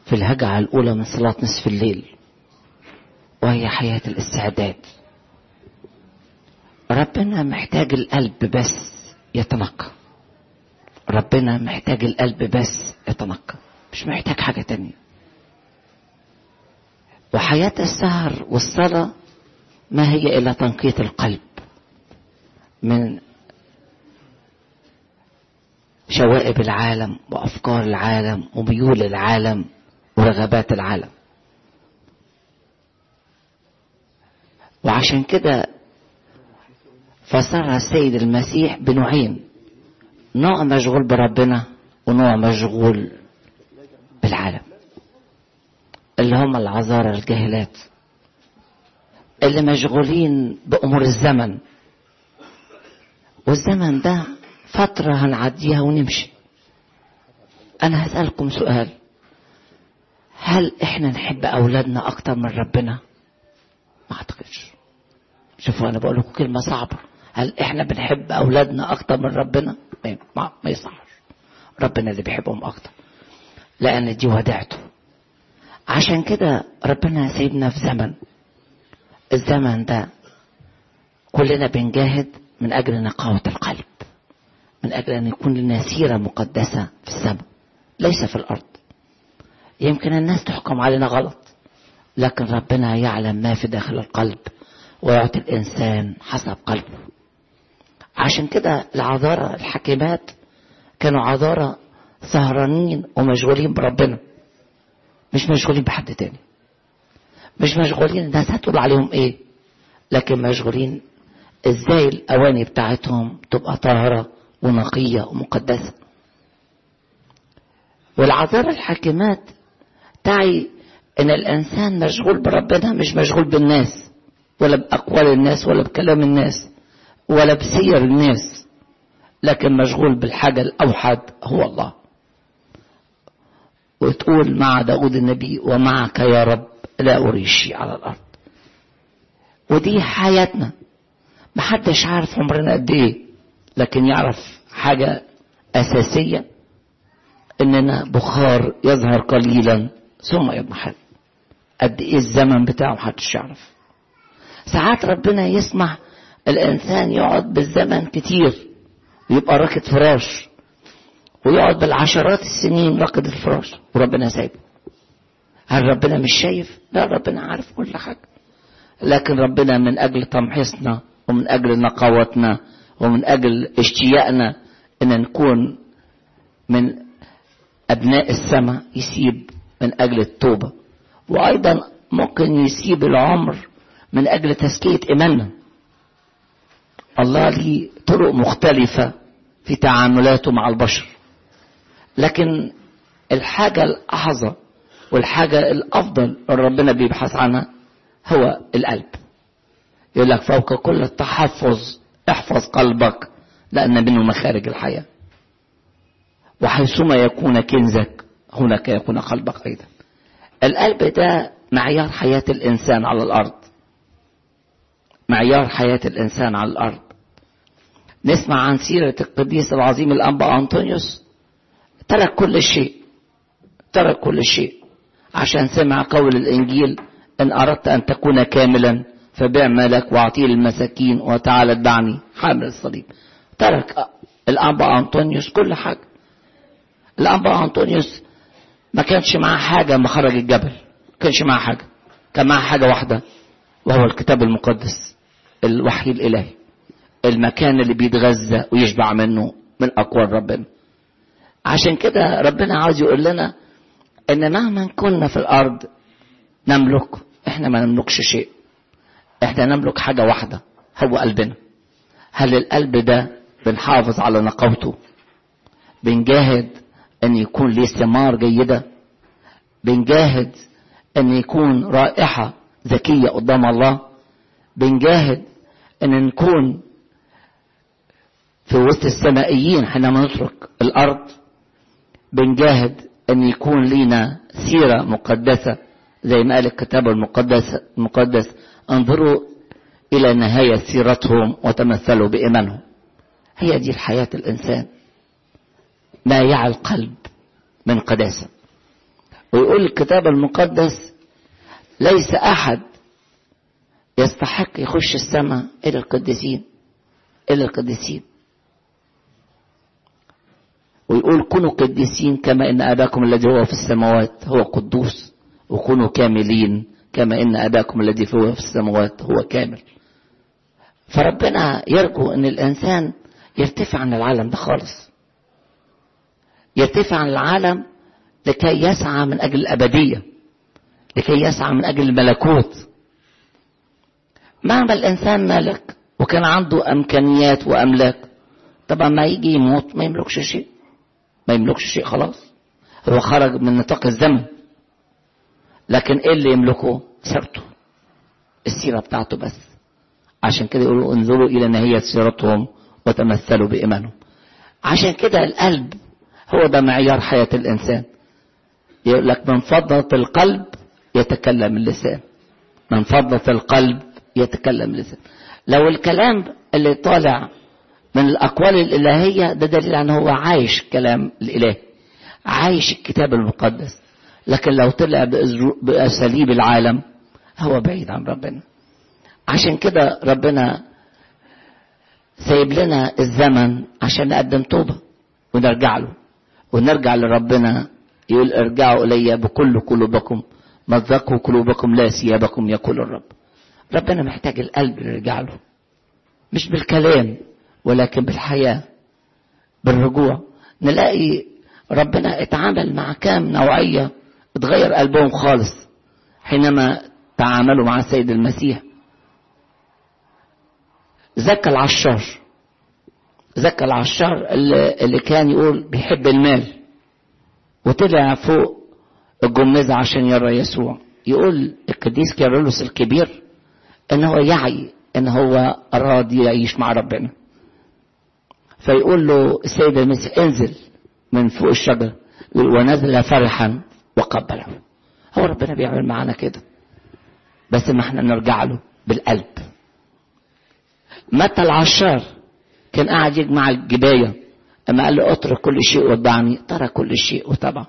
في الهجعة الأولى من صلاة نصف الليل وهي حياة الاستعداد ربنا محتاج القلب بس يتنقى ربنا محتاج القلب بس يتنقى مش محتاج حاجة تانية وحياة السهر والصلاة ما هي إلا تنقية القلب من شوائب العالم وأفكار العالم وميول العالم ورغبات العالم وعشان كده فصار السيد المسيح بنوعين نوع مشغول بربنا ونوع مشغول بالعالم اللي هم العذارى الجاهلات اللي مشغولين بأمور الزمن والزمن ده فترة هنعديها ونمشي أنا هسألكم سؤال هل إحنا نحب أولادنا أكتر من ربنا؟ ما أعتقدش شوفوا أنا بقول لكم كلمة صعبة هل إحنا بنحب أولادنا أكتر من ربنا؟ ما, ما يصحش ربنا اللي بيحبهم أكتر لأن دي وداعته عشان كده ربنا سيبنا في زمن الزمن ده كلنا بنجاهد من أجل نقاوة القلب من أجل أن يكون لنا سيرة مقدسة في السماء ليس في الأرض يمكن الناس تحكم علينا غلط لكن ربنا يعلم ما في داخل القلب ويعطي الإنسان حسب قلبه عشان كده العذارى الحكيمات كانوا عذارى سهرانين ومشغولين بربنا مش مشغولين بحد تاني مش مشغولين الناس هتقول عليهم ايه لكن مشغولين ازاي الاواني بتاعتهم تبقى طاهرة ونقية ومقدسة والعذارى الحاكمات تعي ان الانسان مشغول بربنا مش مشغول بالناس ولا باقوال الناس ولا بكلام الناس ولا بسير الناس لكن مشغول بالحاجة الاوحد هو الله وتقول مع داود النبي ومعك يا رب لا أري شيء على الأرض ودي حياتنا محدش عارف عمرنا قد ايه لكن يعرف حاجة أساسية إننا بخار يظهر قليلا ثم يضمحل قد ايه الزمن بتاعه محدش يعرف ساعات ربنا يسمح الإنسان يقعد بالزمن كتير ويبقى راكد فراش ويقعد بالعشرات السنين راقد الفراش وربنا سايبه هل ربنا مش شايف لا ربنا عارف كل حاجة لكن ربنا من أجل تمحيصنا ومن أجل نقاوتنا ومن أجل اشتياقنا أن نكون من أبناء السماء يسيب من أجل التوبة وأيضا ممكن يسيب العمر من أجل تزكية إيماننا الله ليه طرق مختلفة في تعاملاته مع البشر لكن الحاجة الأعظم والحاجة الأفضل اللي ربنا بيبحث عنها هو القلب يقول لك فوق كل التحفظ احفظ قلبك لأن منه مخارج الحياة وحيثما يكون كنزك هناك يكون قلبك أيضا القلب ده معيار حياة الإنسان على الأرض معيار حياة الإنسان على الأرض نسمع عن سيرة القديس العظيم الأنبا أنطونيوس ترك كل شيء ترك كل شيء عشان سمع قول الإنجيل إن أردت أن تكون كاملا فبيع مالك واعطيه للمساكين وتعال اتبعني حامل الصليب ترك الأنبا أنطونيوس كل حاجة الأنبا أنطونيوس ما كانش معاه حاجة ما خرج الجبل ما كانش معاه حاجة كان معاه حاجة واحدة وهو الكتاب المقدس الوحي الإلهي المكان اللي بيتغذى ويشبع منه من أقوال ربنا عشان كده ربنا عاوز يقول لنا ان مهما كنا في الارض نملك احنا ما نملكش شيء احنا نملك حاجه واحده هو قلبنا هل القلب ده بنحافظ على نقاوته بنجاهد ان يكون ليه ثمار جيده بنجاهد ان يكون رائحه ذكيه قدام الله بنجاهد ان نكون في وسط السمائيين حينما نترك الارض بنجاهد ان يكون لينا سيرة مقدسة زي ما قال الكتاب المقدس المقدس انظروا الى نهاية سيرتهم وتمثلوا بإيمانهم هي دي الحياة الإنسان ما يعي القلب من قداسة ويقول الكتاب المقدس ليس أحد يستحق يخش السماء إلا القديسين إلا القديسين ويقول كونوا قديسين كما إن أباكم الذي هو في السماوات هو قدوس وكونوا كاملين كما إن أباكم الذي هو في السماوات هو كامل فربنا يرجو أن الإنسان يرتفع عن العالم ده خالص يرتفع عن العالم لكي يسعى من أجل الأبدية لكي يسعى من أجل الملكوت مهما الإنسان ملك وكان عنده إمكانيات وأملاك طبعا ما يجي يموت ما يملكش شيء ما يملكش شيء خلاص هو خرج من نطاق الزمن لكن ايه اللي يملكه سيرته السيرة بتاعته بس عشان كده يقولوا انظروا الى نهاية سيرتهم وتمثلوا بإيمانهم عشان كده القلب هو ده معيار حياة الإنسان يقول لك من فضلة القلب يتكلم اللسان من فضلة القلب يتكلم اللسان لو الكلام اللي طالع من الأقوال الإلهية ده دليل أن هو عايش كلام الإله عايش الكتاب المقدس لكن لو طلع بأساليب العالم هو بعيد عن ربنا عشان كده ربنا سايب لنا الزمن عشان نقدم توبة ونرجع له ونرجع لربنا يقول ارجعوا إلي بكل قلوبكم مزقوا قلوبكم لا ثيابكم يقول الرب ربنا محتاج القلب اللي يرجع له مش بالكلام ولكن بالحياة بالرجوع نلاقي ربنا اتعامل مع كام نوعية اتغير قلبهم خالص حينما تعاملوا مع السيد المسيح زكى العشار زكى العشار اللي, اللي كان يقول بيحب المال وطلع فوق الجميزة عشان يرى يسوع يقول القديس كيرلس الكبير ان هو يعي ان هو اراد يعيش مع ربنا فيقول له السيد المسيح انزل من فوق الشجرة ونزل فرحا وقبله هو ربنا بيعمل معانا كده بس ما احنا نرجع له بالقلب متى العشار كان قاعد يجمع الجباية اما قال له اترك كل شيء واتبعني ترك كل شيء وتبع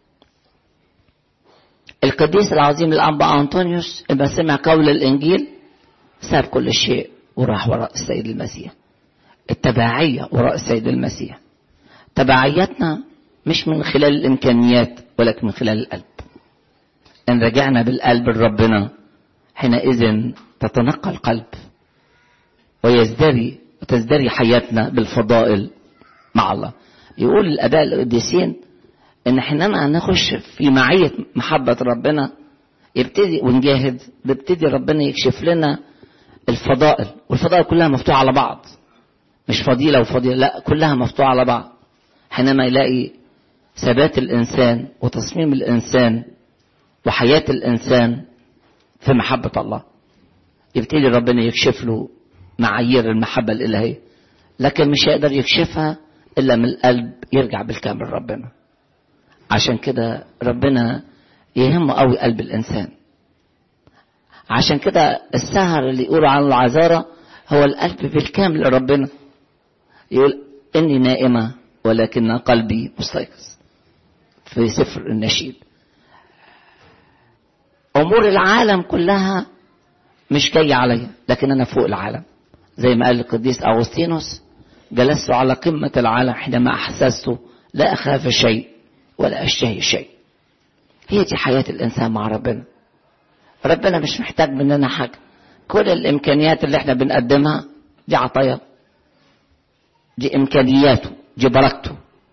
القديس العظيم الأنبا أنطونيوس لما سمع قول الإنجيل ساب كل شيء وراح وراء السيد المسيح التبعية وراء السيد المسيح تبعيتنا مش من خلال الإمكانيات ولكن من خلال القلب إن رجعنا بالقلب لربنا حينئذ تتنقى القلب ويزدري وتزدري حياتنا بالفضائل مع الله يقول الآباء القديسين إن حينما نخش في معية محبة ربنا يبتدي ونجاهد بيبتدي ربنا يكشف لنا الفضائل والفضائل كلها مفتوحة على بعض مش فضيلة وفضيلة لا كلها مفتوحة على بعض حينما يلاقي ثبات الإنسان وتصميم الإنسان وحياة الإنسان في محبة الله يبتدي ربنا يكشف له معايير المحبة الإلهية لكن مش هيقدر يكشفها إلا من القلب يرجع بالكامل ربنا عشان كده ربنا يهمه قوي قلب الإنسان عشان كده السهر اللي يقولوا عنه العذارة هو القلب بالكامل لربنا يقول إني نائمة ولكن قلبي مستيقظ في سفر النشيد أمور العالم كلها مش جاية عليا لكن أنا فوق العالم زي ما قال القديس أغسطينوس جلست على قمة العالم حينما أحسست لا أخاف شيء ولا أشتهي شيء هي دي حياة الإنسان مع ربنا ربنا مش محتاج مننا حاجة كل الإمكانيات اللي احنا بنقدمها دي عطايا دي إمكانياته دي بركته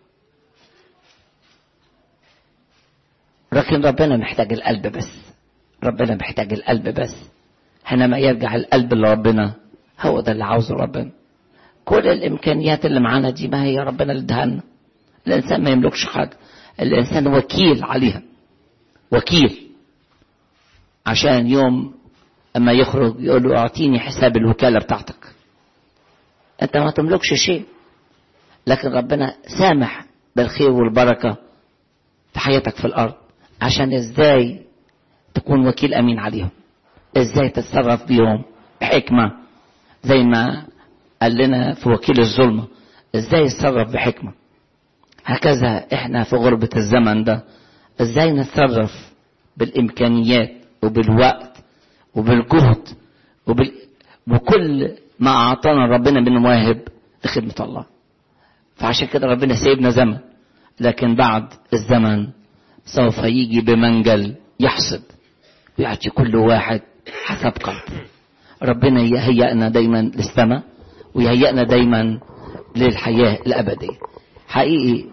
لكن ربنا محتاج القلب بس ربنا محتاج القلب بس حينما يرجع القلب لربنا هو ده اللي عاوزه ربنا كل الامكانيات اللي معانا دي ما هي ربنا اللي اداها لنا الانسان ما يملكش حاجه الانسان وكيل عليها وكيل عشان يوم اما يخرج يقول له اعطيني حساب الوكاله بتاعتك انت ما تملكش شيء لكن ربنا سامح بالخير والبركه في حياتك في الارض عشان ازاي تكون وكيل امين عليهم ازاي تتصرف بيهم بحكمه زي ما قال لنا في وكيل الظلمه ازاي يتصرف بحكمه هكذا احنا في غربه الزمن ده ازاي نتصرف بالامكانيات وبالوقت وبالجهد وبال... وكل ما اعطانا ربنا من مواهب لخدمة الله فعشان كده ربنا سيبنا زمن لكن بعد الزمن سوف يجي بمنجل يحصد ويعطي كل واحد حسب قلبه ربنا يهيئنا دايما للسماء ويهيئنا دايما للحياة الأبدية حقيقي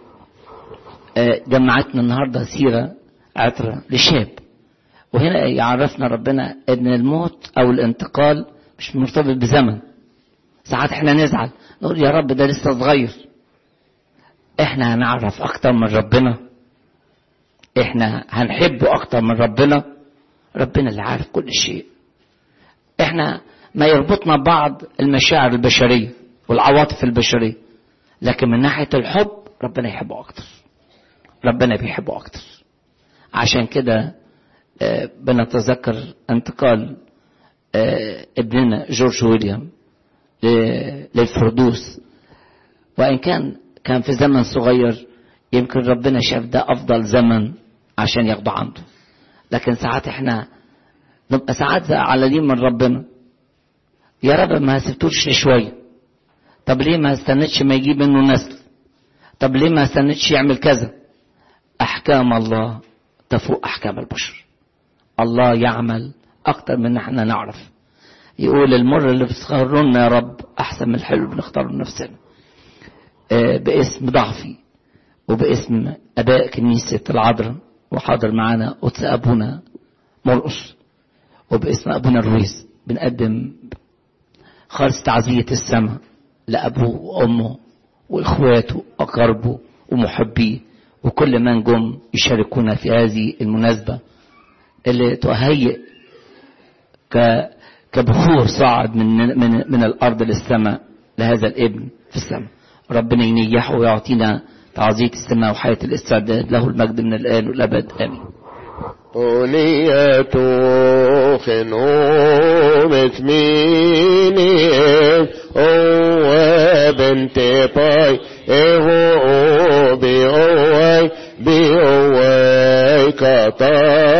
جمعتنا النهاردة سيرة عطرة لشاب وهنا يعرفنا ربنا ان الموت او الانتقال مش مرتبط بزمن ساعات احنا نزعل نقول يا رب ده لسه صغير احنا هنعرف اكتر من ربنا احنا هنحبه اكتر من ربنا ربنا اللي عارف كل شيء احنا ما يربطنا بعض المشاعر البشرية والعواطف البشرية لكن من ناحية الحب ربنا يحبه اكتر ربنا بيحبه اكتر عشان كده بنتذكر انتقال ابننا جورج ويليام للفردوس وان كان كان في زمن صغير يمكن ربنا شاف ده افضل زمن عشان ياخده عنده لكن ساعات احنا نبقى ساعات زعلانين من ربنا يا رب ما سبتوش شويه طب ليه ما استنتش ما يجيب منه نسل طب ليه ما استنتش يعمل كذا احكام الله تفوق احكام البشر الله يعمل اكتر من احنا نعرف يقول المر اللي بتسخره لنا يا رب احسن من الحلو اللي بنختاره لنفسنا باسم ضعفي وباسم اباء كنيسه العذراء وحاضر معانا قدس ابونا مرقص وباسم ابونا الرويس بنقدم خالص تعزيه السماء لابوه وامه واخواته واقاربه ومحبيه وكل من جم يشاركونا في هذه المناسبه اللي تهيئ ك كبخور صعد من من من الارض للسماء لهذا الابن في السماء ربنا ينيحه ويعطينا تعزية السماء وحياة الاستعداد له المجد من الآن والأبد آمين أولية خنومة ميني أو بنت باي إهو بي أوي بي أوي كتا